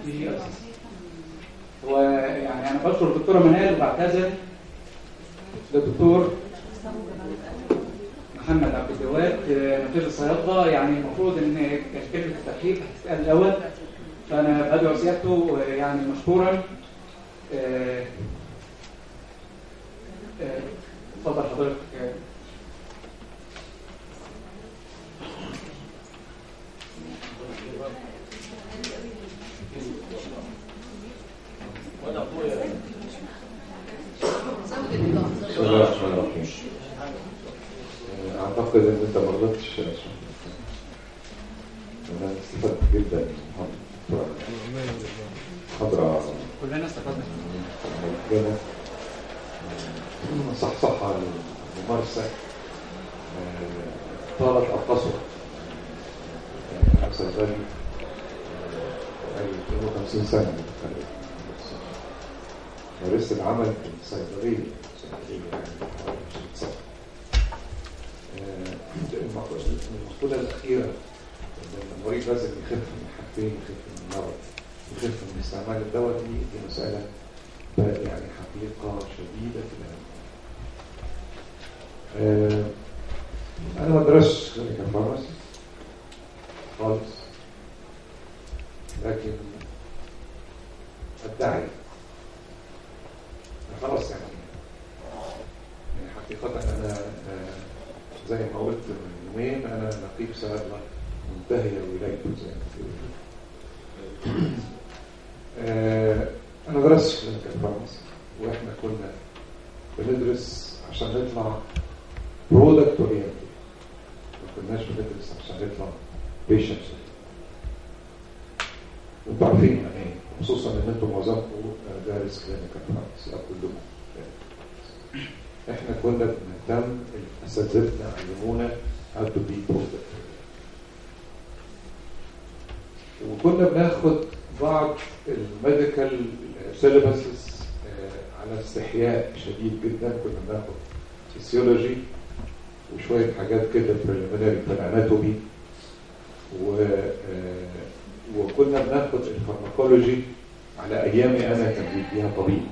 في هو يعني انا بشكر الدكتوره منال وبعتذر للدكتور محمد عبد الجواد نقيب الصيادله يعني المفروض ان كلمه الترحيب هتتقال الاول فانا بدعو سيادته يعني مشكورا آه، آه، اتفضل حضرتك آه. بسم الله الرحمن الرحيم اعتقد ان انت ما غلطتش يا شيخ. انا استفدت جدا من المحاضرة. محاضرة كلنا استفدنا مجانة صحصحة الممارسة آه، طالت أو قصرت أنا صيدلي بقالي 52 سنة متخرج مارست العمل في الصيدلية صيدلية يعني حوالي 20 سنة آه، المقولة المقولة الأخيرة إن المريض لازم يخف من حاجتين يخف من المرض يخف من استعمال الدواء دي دي مسألة يعني حقيقة شديدة في الأهم آه، أنا ما درستش كلينيكال فارماسي خالص لكن أدعي خلاص يعني يعني حقيقة أنا آه، زي ما قلت من يومين أنا نقيب صيدلة منتهية ولايته زي ما بيقولوا آه، أنا درست كلينيكال فارماسي وإحنا كنا بندرس عشان نطلع برودكت اورينتد ما كناش بندرس عشان نطلع بيشنت انتوا عارفين يعني ايه خصوصا ان انتوا معظمكم دارس كلينيكال فارماسي او كلكم احنا كنا بنهتم اساتذتنا علمونا how to be product وكنا بناخد بعض الميديكال سيلبسز على استحياء شديد جدا كنا بناخد فيسيولوجي وشوية حاجات كده بريليمينري في الاناتومي و آه، وكنا بناخد الفارماكولوجي على ايامي انا كان بيديها طبيب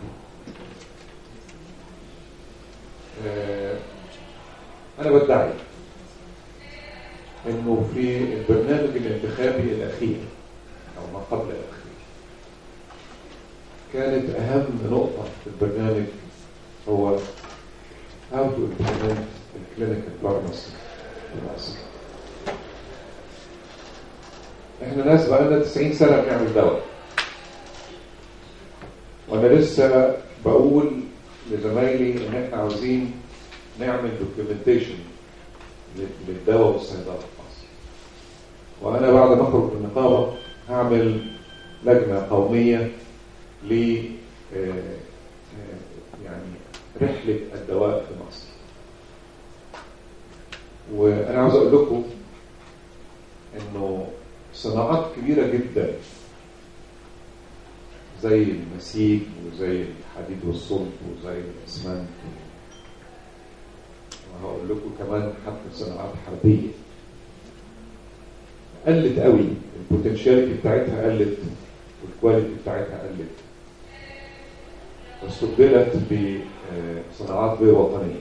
آه، انا بدعي انه في البرنامج الانتخابي الاخير او ما قبل الاخير كانت اهم نقطة في البرنامج هو how to implement الكلينيكال فارماسي في مصر احنا ناس بقالنا 90 سنة بنعمل دواء وانا لسه بقول لزمايلي ان احنا عاوزين نعمل دوكيومنتيشن للدواء والصيدله في مصر وانا بعد ما اخرج من النقابه هعمل لجنه قوميه ل آه، آه، يعني رحله الدواء في مصر وانا عاوز اقول لكم انه صناعات كبيره جدا زي النسيج وزي الحديد والصلب وزي الاسمنت وهقول لكم كمان حتى صناعات حربيه قلت قوي البوتنشاليتي بتاعتها قلت والكواليتي بتاعتها قلت واستبدلت بصناعات غير وطنيه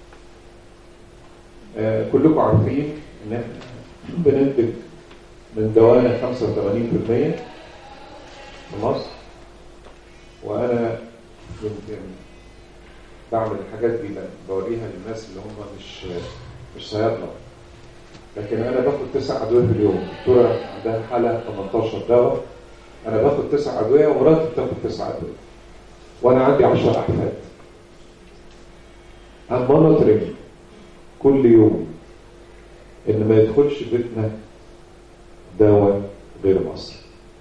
آه، كلكم عارفين ان احنا بننتج من دوانا 85% في مصر وانا يمكن بعمل الحاجات دي لأ- بوريها للناس اللي هم مش مش صيادله لكن انا باخد تسع ادويه في اليوم الدكتوره عندها حاله 18 دواء انا باخد تسع ادويه ومراتي بتاخد تسع ادويه وانا عندي 10 احفاد I'm monitoring كل يوم ان ما يدخلش بيتنا دواء غير مصري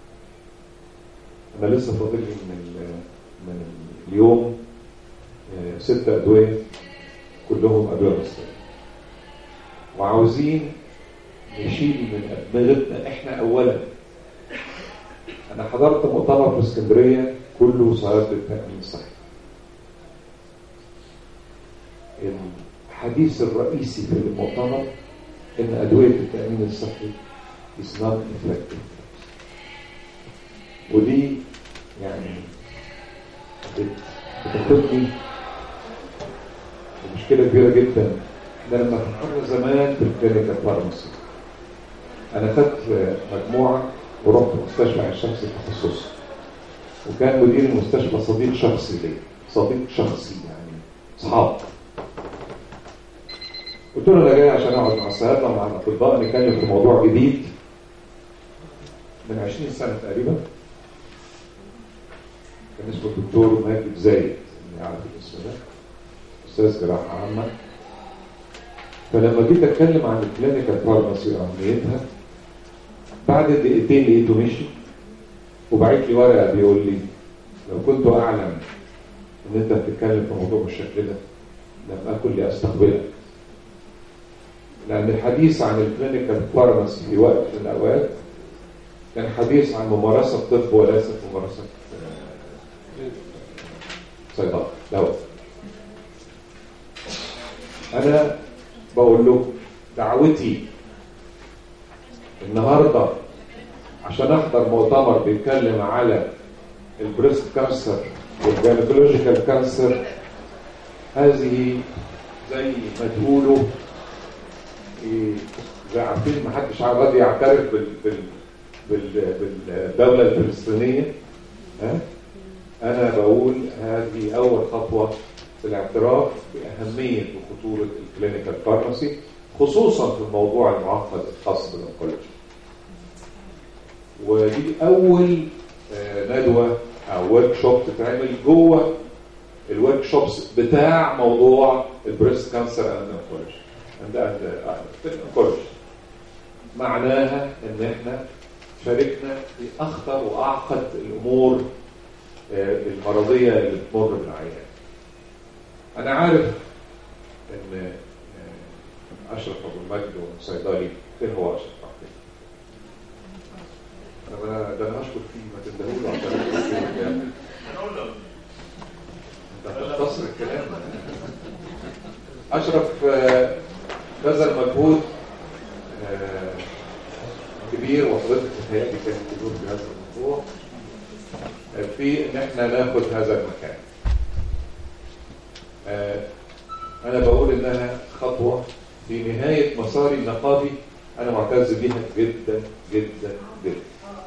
انا لسه فاضل لي من ال- من اليوم آه، ست ادويه كلهم ادويه مصريه وعاوزين نشيل من ادمغتنا احنا اولا انا حضرت مؤتمر في اسكندريه كله صيادله التامين الصحي الحديث الرئيسي في المؤتمر ان ادويه التامين الصحي is not effective ودي يعني بتاخدني مشكلة كبيرة جدا احنا لما فكرنا زمان في الكلينيكال فارماسي انا خدت مجموعة ورحت مستشفى عين شمس التخصصي وكان مدير المستشفى صديق شخصي لي صديق شخصي يعني اصحاب قلت له انا جاي عشان اقعد مع الصيادله مع الاطباء نتكلم في موضوع جديد من 20 سنه تقريبا كان اسمه الدكتور ماجد زايد اللي عارف الاسم ده استاذ جراحه عامه فلما جيت اتكلم عن الكلينيكال فارماسي واهميتها بعد دقيقتين لقيته مشي وبعت لي ورقه بيقول لي لو كنت اعلم ان انت بتتكلم في موضوع بالشكل ده لم اكن لاستقبلك لان الحديث عن الكلينيكال فارماسي في وقت من الاوقات كان حديث عن ممارسه طب وليس ممارسه صيدله دواء انا بقول له دعوتي النهارده عشان احضر مؤتمر بيتكلم على البريست كانسر والجينيكولوجيكال كانسر هذه زي ما تقولوا زي عارفين ما حدش راضي يعترف بال بال بال بالدوله الفلسطينيه ها انا بقول هذه اول خطوه في الاعتراف باهميه وخطوره الكلينيكال فارماسي خصوصا في الموضوع المعقد الخاص بالانكولوجي ودي اول ندوه او ورك شوب تتعمل جوه الورك شوبس بتاع موضوع البريست كانسر اند انكولوجي اند انكولوجي معناها ان احنا شاركنا في اخطر واعقد الامور المرضيه اللي بتمر بالعيان انا عارف ان اشرف ابو المجد صيدلي فين هو اشرف انا ده انا اشكر فيه ما تندهوا له عشان انت بتختصر الكلام اشرف بذل مجهود كبير وحضرتك متهيألي كان كبير في هذا الموضوع في ان احنا ناخد هذا المكان انا بقول انها خطوه في نهايه مساري النقابي انا معتز بيها جدا جدا جدا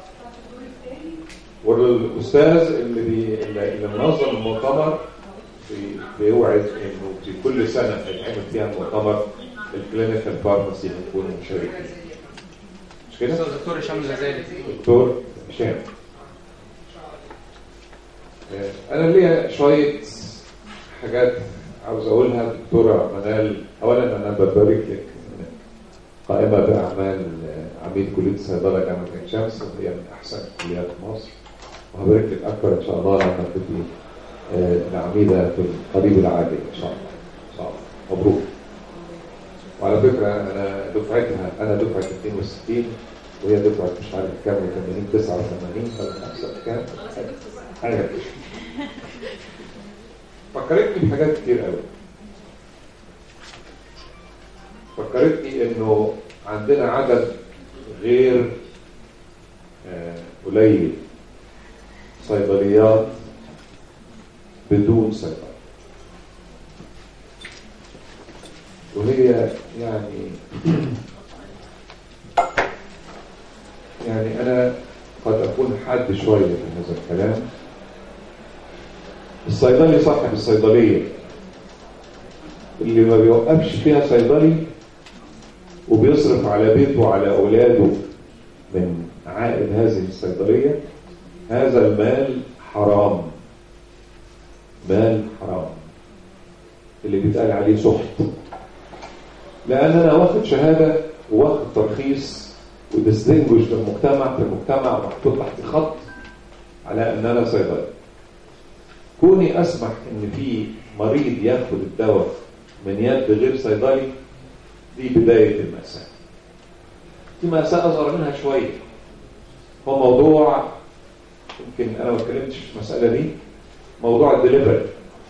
والاستاذ اللي بي... اللي منظم المؤتمر بيوعد انه في كل سنه هيتعمل فيها المؤتمر الكلينيكال فارماسي هيكون مشارك فيه مش كده؟ دكتور هشام الغزالي دكتور هشام انا ليا شويه حاجات عاوز اقولها دكتوره منال اولا انا ببارك لك قائمه باعمال عميد كليه الصيدله جامعه عين شمس وهي من احسن كليات مصر وهبارك لك اكثر ان شاء الله لما تبقي العميده في القريب العاجل ان شاء الله ان شاء الله مبروك وعلى فكره انا دفعتها انا دفعه 62 وهي دفعه مش عارف كام 80 89 ولا 5 كام حاجه فكرتني بحاجات كتير قوي فكرتني انه عندنا عدد غير قليل صيدليات بدون صيدلة وهي يعني يعني أنا قد أكون حاد شوية في هذا الكلام الصيدلي صاحب الصيدلية اللي ما بيوقفش فيها صيدلي وبيصرف على بيته وعلى أولاده من عائد هذه الصيدلية هذا المال حرام مال حرام اللي بيتقال عليه سحت لأن أنا واخد شهادة واخد ترخيص وديستنجوش في المجتمع في المجتمع محطوط تحت خط على أن أنا صيدلي كوني أسمح إن في مريض ياخد الدواء من يد غير صيدلي دي بداية المأساة في مأساة أصغر منها شوية هو موضوع يمكن أنا ما اتكلمتش في المسألة دي موضوع الدليفري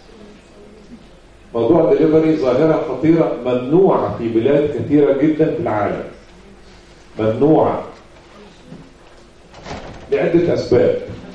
موضوع الدليفري ظاهرة خطيرة ممنوعة في بلاد كثيرة جدا في العالم ممنوعة لعدة أسباب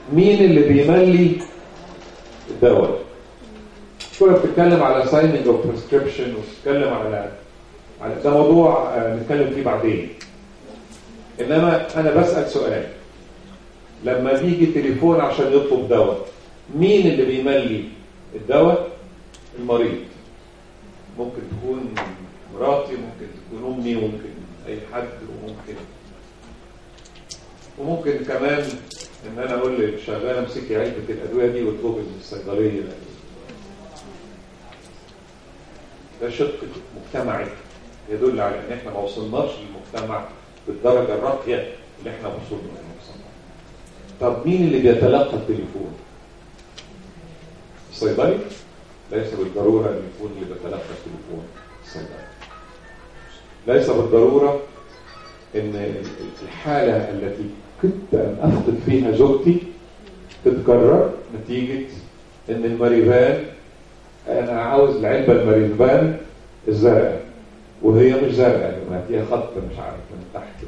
مين اللي بيملي الدواء كنا بتتكلم على سايننج اوف بريسكريبشن وتتكلم على على ده موضوع آه، نتكلم فيه بعدين انما انا بسال سؤال لما بيجي تليفون عشان يطلب دواء مين اللي بيملي الدواء المريض ممكن تكون مراتي ممكن تكون امي ممكن اي حد وممكن وممكن كمان ان انا اقول للشغاله امسكي علبه الادويه دي واطلبي من الصيدليه ده شق مجتمعي يدل على ان احنا ما وصلناش للمجتمع بالدرجه الراقيه اللي احنا وصلنا لها طب مين اللي بيتلقى التليفون الصيدلي ليس بالضروره ان يكون اللي بيتلقى التليفون الصيدلي ليس بالضروره ان الحاله التي كنت ان افقد فيها زوجتي تتكرر نتيجه ان المريبان انا عاوز العلبه المريبان الزرقاء وهي مش زرقاء ما فيها خط مش عارف من تحت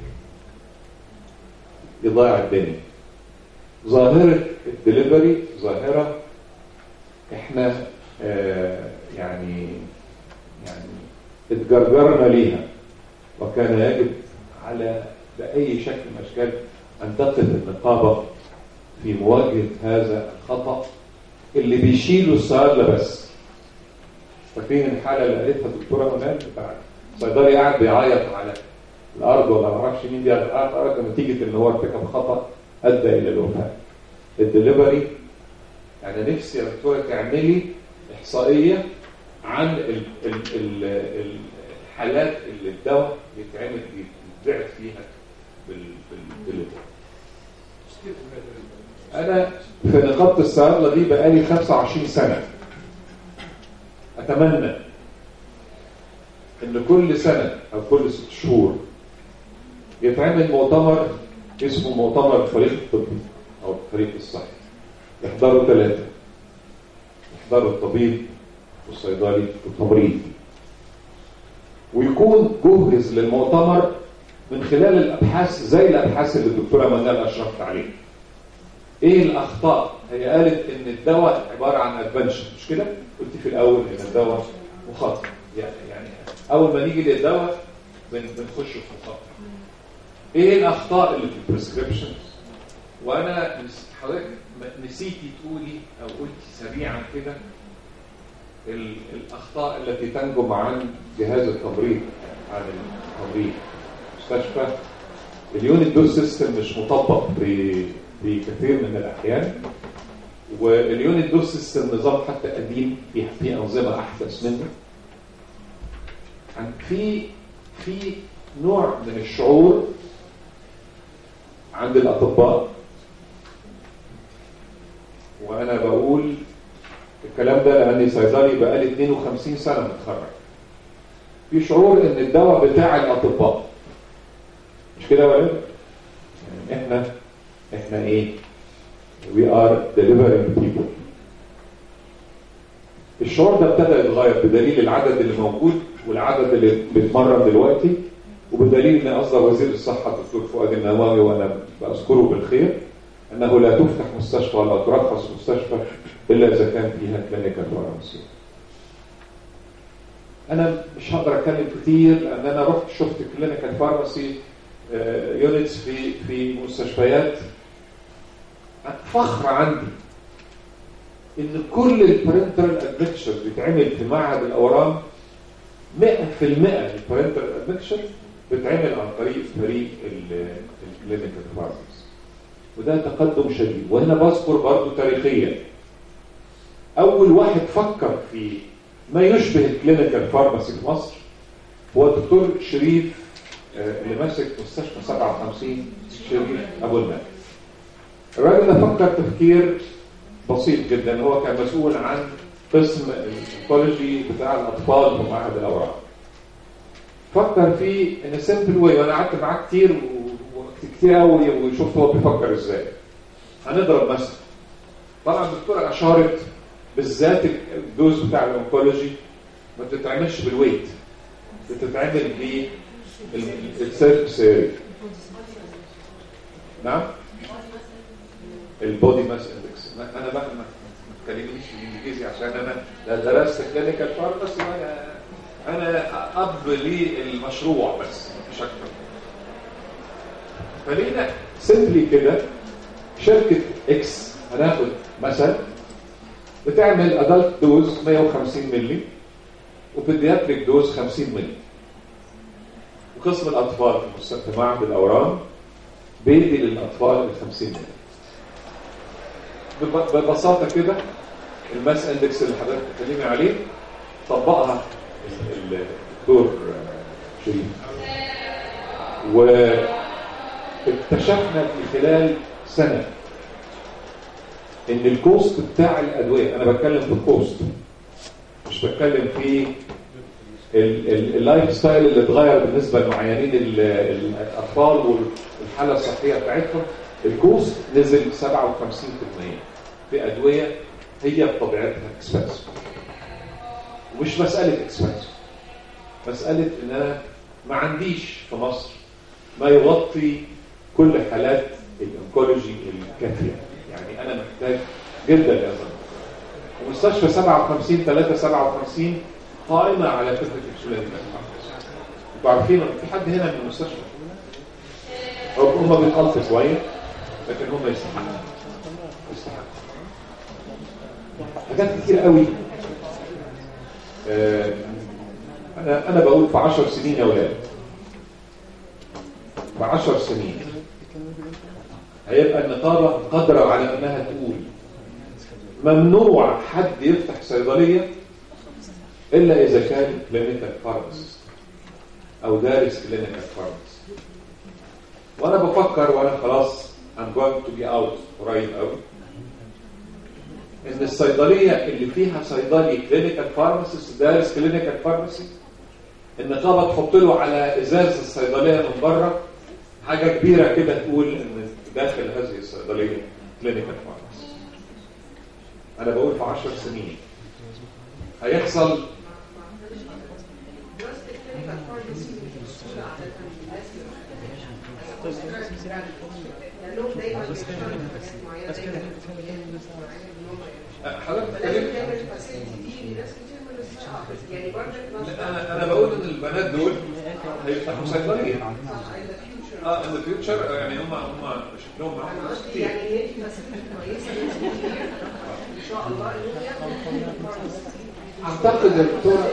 يضيع الدنيا ظاهرة الدليفري ظاهرة احنا آه يعني يعني اتجرجرنا ليها وكان يجب على بأي شكل من الأشكال أن تقف النقابة في مواجهة هذا الخطأ اللي بيشيله الصيادلة بس فاكرين الحالة اللي قالتها الدكتورة منال بتاع صيدلي قاعد بيعيط على الأرض ولا ما اعرفش مين دي على الأرض نتيجة إن هو ارتكب خطأ أدى إلى الوفاة الدليفري أنا نفسي يا دكتورة تعملي إحصائية عن ال ال ال الحالات اللي الدواء بيتعمل بيتبعت فيها بالدليفري أنا في نقابة الصيادلة دي بقالي 25 سنة أتمنى إن كل سنة أو كل ست شهور يتعمل مؤتمر اسمه مؤتمر الفريق الطبي أو الفريق الصحي يحضروا ثلاثة يحضروا الطبيب والصيدلي والتمريض ويكون جهز للمؤتمر من خلال الأبحاث زي الأبحاث اللي الدكتورة منال أشرفت عليها ايه الاخطاء هي قالت ان الدواء عباره عن ادفنشن مش كده قلت في الاول ان الدواء مخاطر يعني اول ما نيجي للدواء بنخش في مخاطر ايه الاخطاء اللي في البريسكريبشن وانا حضرتك نسيتي تقولي او قلتي سريعا كده الاخطاء التي تنجم عن جهاز التمريض عن التمريض مستشفى اليونت دول سيستم مش مطبق في كثير من الأحيان واليونت دول سيستم نظام حتى قديم في في أنظمة أحدث منه في في نوع من الشعور عند الأطباء وأنا بقول الكلام ده لأني صيدلي بقالي 52 سنة متخرج في شعور إن الدواء بتاع الأطباء مش كده ولا يعني إحنا احنا ايه we are delivering people الشعور ده ابتدى يتغير بدليل العدد اللي موجود والعدد اللي بيتمرن دلوقتي وبدليل ان اصدر وزير الصحه الدكتور فؤاد النواوي وانا بذكره بالخير انه لا تفتح مستشفى ولا ترخص مستشفى الا اذا كان فيها كلينيكال فارماسي انا مش هقدر اتكلم كتير لان انا رحت شفت كلينيكال فارماسي يونتس في في مستشفيات فخر عندي ان كل البرنترال ادمكشر بيتعمل في معهد الاورام 100% البرنترال ادمكشر بيتعمل عن طريق فريق الكلينيكال فارماس وده تقدم شديد وهنا بذكر برضه تاريخيا اول واحد فكر في ما يشبه الكلينيكال فارماسي في مصر هو الدكتور شريف اللي ماسك مستشفى 57 شريف ابو المال الراجل ده فكر تفكير بسيط جدا هو كان مسؤول عن قسم الانكولوجي بتاع الاطفال في معهد الاوراق فكر في ان سمبل واي وانا قعدت معاه كتير وكتير قوي وشفت هو بيفكر ازاي هنضرب مثل طبعا الدكتوره اشارت بالذات الدوز بتاع الانكولوجي ما بتتعملش بالويت بتتعمل بالسيرف سيري نعم البودي ماس اندكس انا بقى ما تكلمنيش بالانجليزي عشان انا لا درست كلينيكال فارماسي وانا انا اب للمشروع بس مش اكتر فلينا سيمبلي كده شركه اكس هناخد مثلا بتعمل ادلت دوز 150 مللي وبيدياتريك دوز 50 مللي وقسم الاطفال في مستشفى معهد الاورام بيدي للاطفال ال 50 مللي ببساطه كده الماس اندكس اللي حضرتك بتتكلمي عليه طبقها الدكتور شريف واكتشفنا في خلال سنه ان الكوست بتاع الادويه انا بتكلم في الكوست مش بتكلم في اللايف ستايل اللي اتغير بالنسبه لمعينين الاطفال والحاله الصحيه بتاعتهم الكوست نزل 57% في ادويه هي بطبيعتها اكسبنسيف ومش مساله اكسبنسيف مساله ان انا ما عنديش في مصر ما يغطي كل حالات الانكولوجي الكافيه يعني انا محتاج جدا يا زلمه ومستشفى 57 3 57 قائمه على فكره السلالات انتوا عارفين في حد هنا من المستشفى هم بيتقلطوا شويه لكن هم يستحقوا يستحقوا حاجات كتير قوي آه انا انا بقول في 10 سنين يا ولاد في 10 سنين هيبقى النقابه قادره على انها تقول ممنوع حد يفتح صيدليه الا اذا كان كلينيكال فارماسيست او دارس كلينيكال فارماسيست وانا بفكر وانا خلاص I'm going to be out قريب قوي ان الصيدليه اللي فيها صيدلي كلينيكال فارماسيست دارس كلينيكال فارماسي النقابه تحط له على ازاز الصيدليه من بره حاجه كبيره كده تقول ان داخل هذه الصيدليه كلينيكال فارماسي انا بقول في 10 سنين هيحصل حضرتك انا انا بقول ان البنات دول هيفتحوا صيدليه اه ان الفيوتشر يعني هم هم شكلهم معاهم ناس كتير يعني هي كويسه ان شاء الله اعتقد الدكتوره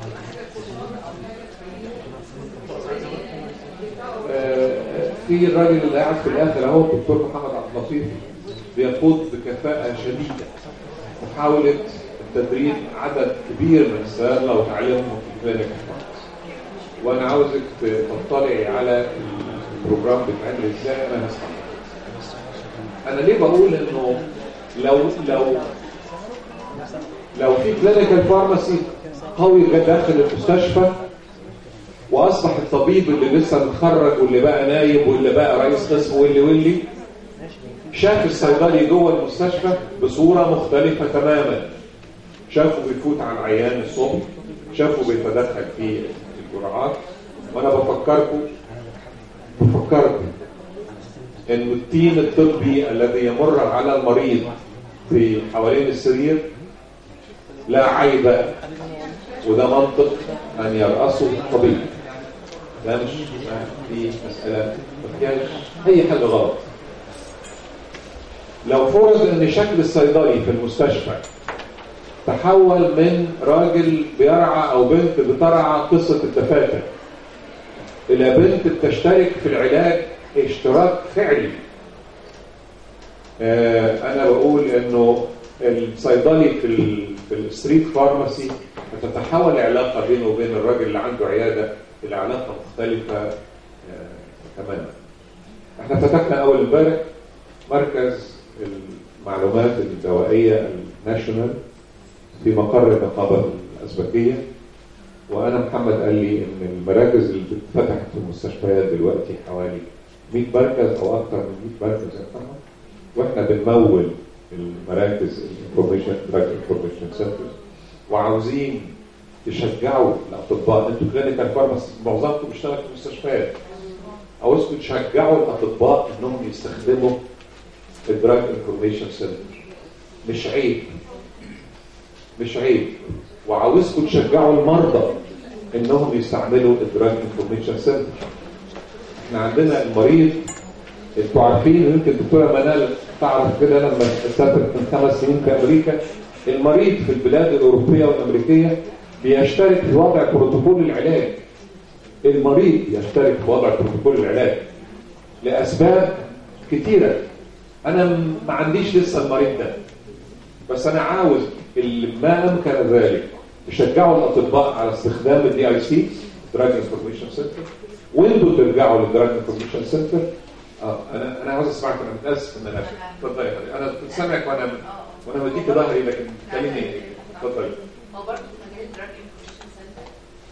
في الراجل اللي قاعد في الاخر اهو الدكتور محمد عبد اللطيف بيقود بكفاءه شديده محاوله تدريب عدد كبير من الصيادله وتعليمهم في كلينيك وانا عاوزك تطلعي على البروجرام بيتعمل ازاي انا هسمع انا ليه بقول انه لو لو لو في كلينيكال فارماسي قوي داخل المستشفى واصبح الطبيب اللي لسه متخرج واللي بقى نايب واللي بقى رئيس قسم واللي واللي شاف الصيدلي جوه المستشفى بصوره مختلفه تماما شافه بيفوت على العيان الصبح شافه بيتدخل في الجرعات وانا بفكركم بفكركم ان التيم الطبي الذي يمر على المريض في حوالين السرير لا عيب وده منطق ان يرأسه الطبيب ده مش في مسألة ما فيهاش أي حاجة غلط لو فرض ان شكل الصيدلي في المستشفى تحول من راجل بيرعى او بنت بترعى قصة الدفاتر الى بنت بتشترك في العلاج اشتراك فعلي آه انا بقول انه الصيدلي في ال في الستريت فارماسي بتتحول علاقة بينه وبين الراجل اللي عنده عيادة إلى علاقة مختلفة آه تماما احنا فتحنا اول امبارح مركز المعلومات الدوائية الناشونال في مقر النقابة الأزبكية وأنا محمد قال لي إن المراكز اللي اتفتحت في المستشفيات دلوقتي حوالي 100 مركز أو أكثر من 100 مركز يا محمد وإحنا بنمول المراكز الانفورميشن دراج انفورميشن سنترز وعاوزين تشجعوا الاطباء انتوا كلينيكال فارماسي معظمكم بيشتغل في المستشفيات عاوزكم تشجعوا الاطباء انهم يستخدموا الدراج انفورميشن سنتر مش عيب مش عيب وعاوزكم تشجعوا المرضى انهم يستعملوا الدراج انفورميشن سنتر احنا عندنا المريض انتوا عارفين يمكن الدكتوره منال تعرف كده لما سافرت من خمس سنين في امريكا المريض في البلاد الاوروبيه والامريكيه بيشترك في وضع بروتوكول العلاج المريض يشترك في وضع بروتوكول العلاج لاسباب كتيره انا ما عنديش لسه المريض ده بس انا عاوز اللي ما امكن ذلك تشجعوا الاطباء على استخدام الدي اي سي دراج انفورميشن سنتر وانتوا ترجعوا للدراج انفورميشن سنتر اه انا انا عاوز اسمعك انا متاسف ان انا اتفضلي يا حبيبي انا سامعك وانا وانا بديك ظهري لكن كلمني اتفضلي هو برضه في مجال الدراج انفورميشن سنتر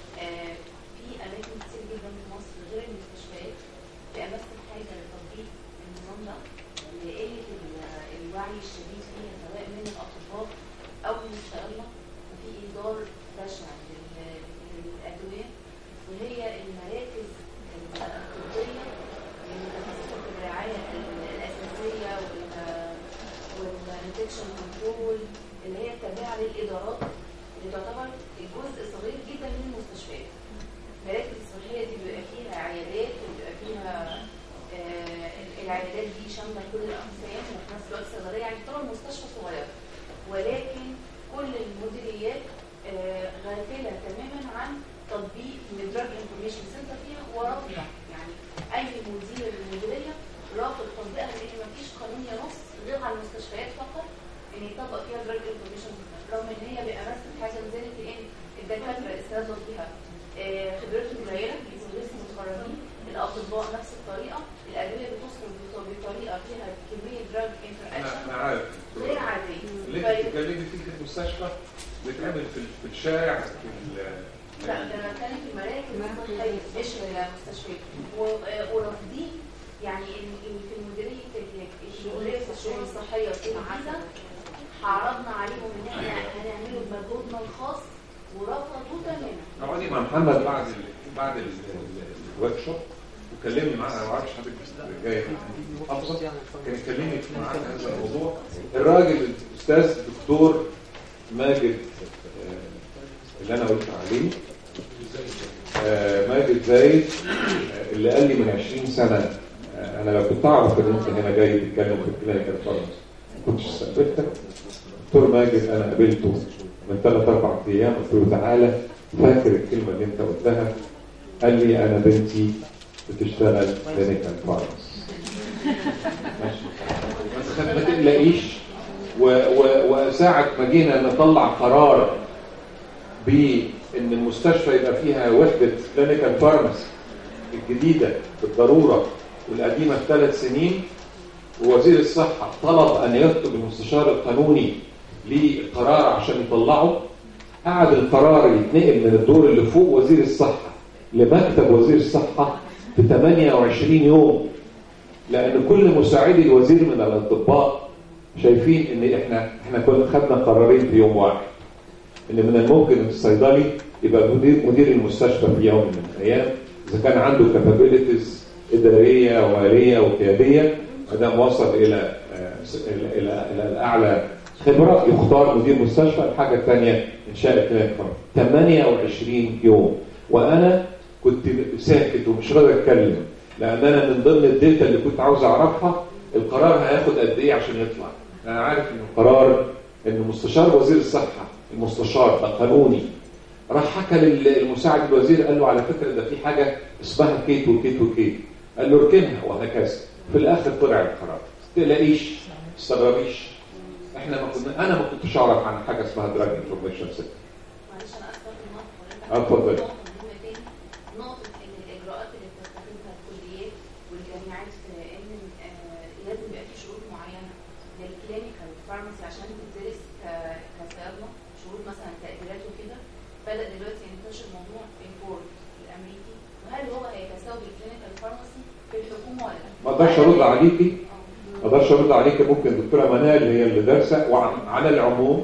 في اماكن كتير جدا في مصر غير المستشفيات بأمثل حاجه لتطبيق النظام ده لقله ال- الوعي الشديد فيها سواء من الاطباء او من الشغله وفي ايجار بشع لل- للادويه وهي المراكز الطبيه المتخصصه في الرعايه الاساسيه وال- والانفكشن كنترول اللي هي التابعه للادارات اللي تعتبر جزء صغير جدا من المستشفيات. المراكز الصحيه دي بيبقى فيها عيادات وبيبقى فيها آه، العيادات دي شامله كل الاقسام وفي نفس الوقت صيدليه يعني تعتبر مستشفى صغيره ولكن كل المديريات آه، غافله تماما عن تطبيق الدراج انفورميشن سنتر فيها ورافضه يعني اي مدير مديريه رافض تطبيقها لان مفيش قانون ينص غير على المستشفيات فقط ان يطبق فيها دراج انفورميشن سنتر رغم ان هي بأمثل حاجه لذلك لان الدكاتره استخدموا فيها آه، خبرتهم قليله بيبقوا لسه متخرجين الاطباء نفس الطريقه الادويه بتصرف بط- بطريقه فيها كميه دراج انتر انا اكشن انا عارف غير عاديه اللي انت طيب، بتتكلمي فيه في المستشفى بيتعمل في في الشارع في ال- لا ده انا بتكلم في المراكز الصحيه مش المستشفيات و- آه، ورافضين يعني ال- ال- في المديريه ال- المديريه في الشؤون الصحيه في الجيزه عرضنا عليهم ان احنا هنعمله بمجهودنا الخاص ورفضوا تماما اقعدي مع محمد بعد ال... بعد الورك شوب وكلمني معاه انا ما اعرفش حضرتك جاي افضل كان يكلمني معاه عن هذا الموضوع الراجل الاستاذ دكتور ماجد آه، اللي انا قلت عليه آه، ماجد زايد آه، اللي قال لي من 20 سنه آه، انا لو كنت اعرف ان انت هنا جاي تتكلم في الكلينيكال فارماسي ما كنتش استقبلتك دكتور ماجد انا قابلته من ثلاث اربع ايام قلت له تعالى فاكر الكلمه اللي انت قلتها قال لي انا بنتي بتشتغل كلينيكال فارماسي ماشي بس خد- ما تقلقيش و- و- وساعة ما جينا نطلع قرار بان المستشفى يبقى فيها وحدة كلينيكال فارماسي الجديدة بالضرورة والقديمة بثلاث سنين ووزير الصحة طلب أن يكتب المستشار القانوني للقرار عشان يطلعه قعد القرار يتنقل من الدور اللي فوق وزير الصحة لمكتب وزير الصحة في 28 يوم لأن كل مساعدي الوزير من الأطباء شايفين إن إحنا إحنا كنا خدنا قرارين في يوم واحد إن من الممكن إن الصيدلي يبقى مدير مدير المستشفى في يوم من الأيام إذا كان عنده كابابيلتيز إدارية ومالية وقيادية ما وصل إلى آه، إلى إلى إلى الأعلى خبرة يختار مدير مستشفى الحاجة الثانية إنشاء كلينيك فارم 28 يوم وأنا كنت ساكت ومش راضي أتكلم لأن أنا من ضمن الداتا اللي كنت عاوز أعرفها القرار هياخد قد إيه عشان يطلع أنا عارف إن القرار إن مستشار وزير الصحة المستشار ده قانوني راح حكى للمساعد الوزير قال له على فكرة ده في حاجة اسمها كيت وكيت وكيت قال له اركنها وهكذا في الآخر طلع القرار تقلقيش تستغربيش احنا ما كنا انا ما كنتش اعرف عن حاجه اسمها دراج انفورميشن سيستم معلش انا اسفه في النقطه اه، اتفضلي. نقطه مهمه تاني نقطه ان الاجراءات اللي بتتخذها الكليات والجامعات في ان آه، لازم يبقى في شروط معينه للكلينيكال فارماسي عشان تدرس ك- كصيادله شروط مثلا تقديرات وكده بدا دلوقتي ينتشر موضوع البورد الامريكي وهل هو هيتساوي الكلينيكال فارماسي في الحكومه ولا لا؟ ما اقدرش ارد عليكي آه. ما اقدرش ارد عليكي ممكن الدكتوره منال هي اللي دارسه وعلى العموم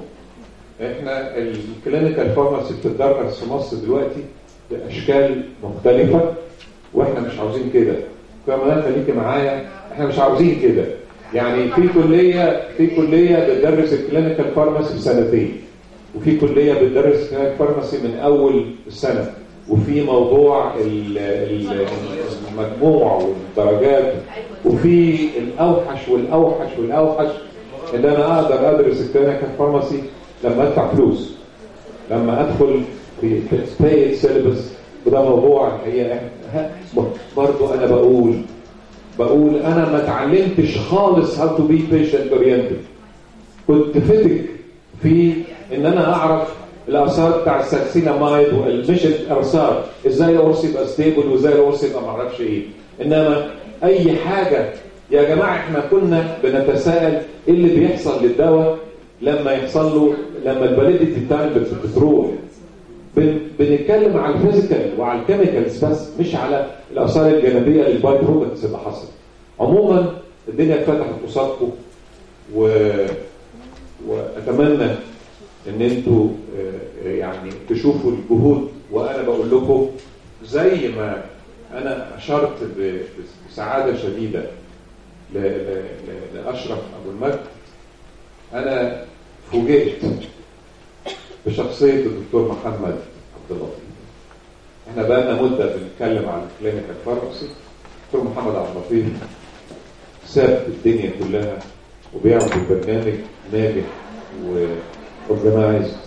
احنا الكلينيكال فارماسي بتتدرس في مصر دلوقتي باشكال مختلفه واحنا مش عاوزين كده دكتوره منال خليكي معايا احنا مش عاوزين كده يعني في كليه في كليه بتدرس الكلينيكال فارماسي سنتين وفي كليه بتدرس الكلينيكال فارماسي من اول السنه وفي موضوع ال- ال- المجموع والدرجات وفي الاوحش والاوحش والاوحش ان انا اقدر ادرس الكلينيكال فارماسي لما ادفع فلوس لما ادخل في بايد سيلبس وده موضوع الحقيقه برضه انا بقول بقول انا ما اتعلمتش خالص هاو تو بي بيشنت اورينتد كنت فتك في ان انا اعرف الاثار بتاع السلسيلامايد مش الاثار ازاي القرص يبقى ستيبل وازاي القرص يبقى ما اعرفش ايه انما اي حاجه يا جماعه احنا كنا بنتساءل ايه اللي بيحصل للدواء لما يحصل له لما الفاليديتي بتاعه بتروح بن بنتكلم على الفيزيكال وعلى الكيميكالز بس مش على الاثار الجانبيه للباي برودكتس اللي حصلت عموما الدنيا اتفتحت قصادكم و... واتمنى ان انتوا آه، يعني تشوفوا الجهود وانا بقول لكم زي ما انا اشرت ب- بسعاده شديده ل- ل- ل- لاشرف ابو المجد انا فوجئت بشخصيه الدكتور محمد عبد اللطيف احنا بقالنا مده بنتكلم عن الكلينيكال فارماسي دكتور محمد عبد اللطيف ساب الدنيا كلها وبيعمل برنامج ناجح واورجنايزد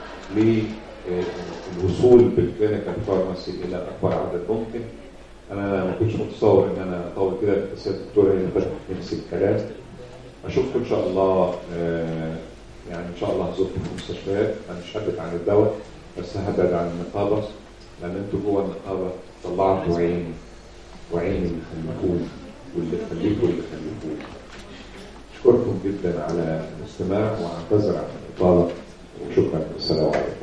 للوصول بالكلينيكال فارماسي الى اكبر عدد ممكن انا ما كنتش متصور ان انا اطول كده بس الدكتور هي فتحت نفس الكلام اشوفكم ان شاء الله آه، يعني ان شاء الله هزوركم في المستشفيات انا مش هبعد عن الدواء بس هبعد عن النقابه لان انتوا جوه النقابه طلعتوا عيني وعين اللي خلفوه واللي خليكوا اللي خلفوه اشكركم جدا على الاستماع واعتذر عن الاطاله وشكرا والسلام عليكم